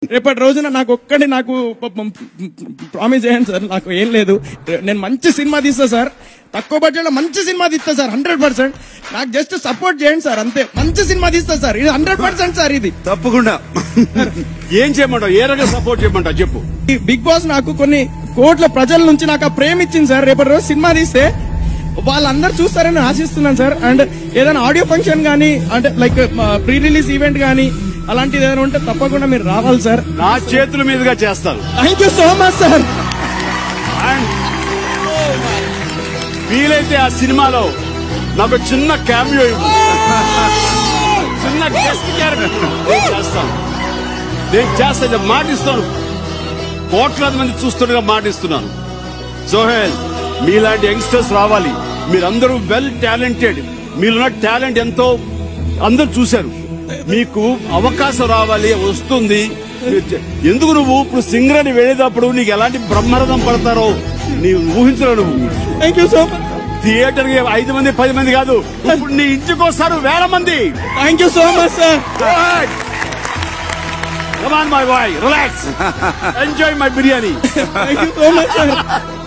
రేపటి రోజున నాకు ఒక్కటి నాకు ప్రామిస్ చేయండి సార్ నాకు ఏం లేదు నేను మంచి సినిమా తీస్తా సార్ తక్కువ బడ్జెట్ లో మంచి సినిమా తీస్తా సార్ హండ్రెడ్ పర్సెంట్ నాకు జస్ట్ సపోర్ట్ చేయండి సార్ అంతే మంచి సినిమా తీస్తా సార్ ఇది హండ్రెడ్ పర్సెంట్ సార్ ఇది తప్పకుండా ఏం చేయమంటావు ఏ రకంగా సపోర్ట్ చేయమంటావు చెప్పు ఈ బిగ్ బాస్ నాకు కొన్ని కోట్ల ప్రజల నుంచి నాకు ఆ ప్రేమ ఇచ్చింది సార్ రేపటి రోజు సినిమా తీస్తే వాళ్ళందరూ చూస్తారని ఆశిస్తున్నాను సార్ అండ్ ఏదైనా ఆడియో ఫంక్షన్ కానీ అంటే లైక్ ప్రీ రిలీజ్ ఈవెంట్ కానీ అలాంటిది ఏదైనా ఉంటే తప్పకుండా మీరు రావాలి సార్ నా చేతుల మీదుగా చేస్తాను thank you so much sir and వీలైతే ఆ సినిమాలో నాకు చిన్న క్యామియో ఇవ్వు చిన్న గెస్ట్ క్యారెక్టర్ నేను చేస్తాను నేను చేస్తాను మాటిస్తాను కోట్లాది మంది చూస్తుండగా మాటిస్తున్నాను సోహెల్ మీలాంటి యంగ్స్టర్స్ రావాలి మీరందరూ వెల్ టాలెంటెడ్ మీరున్న టాలెంట్ ఎంతో అందరూ చూశారు మీకు అవకాశం రావాలి వస్తుంది మీరు చే- ఎందుకు నువ్వు ఇప్పుడు సింగర్ అని వెళ్ళేటప్పుడు నీకు ఎలాంటి బ్రహ్మరథం పడతారో నీవు ఊహించలేవు నువ్వు thank you so much theatre కి ఐదు మంది పది మంది కాదు ఇప్పుడు నీ ఇంటికి వస్తారు వేల మంది thank you so much sir come on my boy relax enjoy my biryani thank you so much sir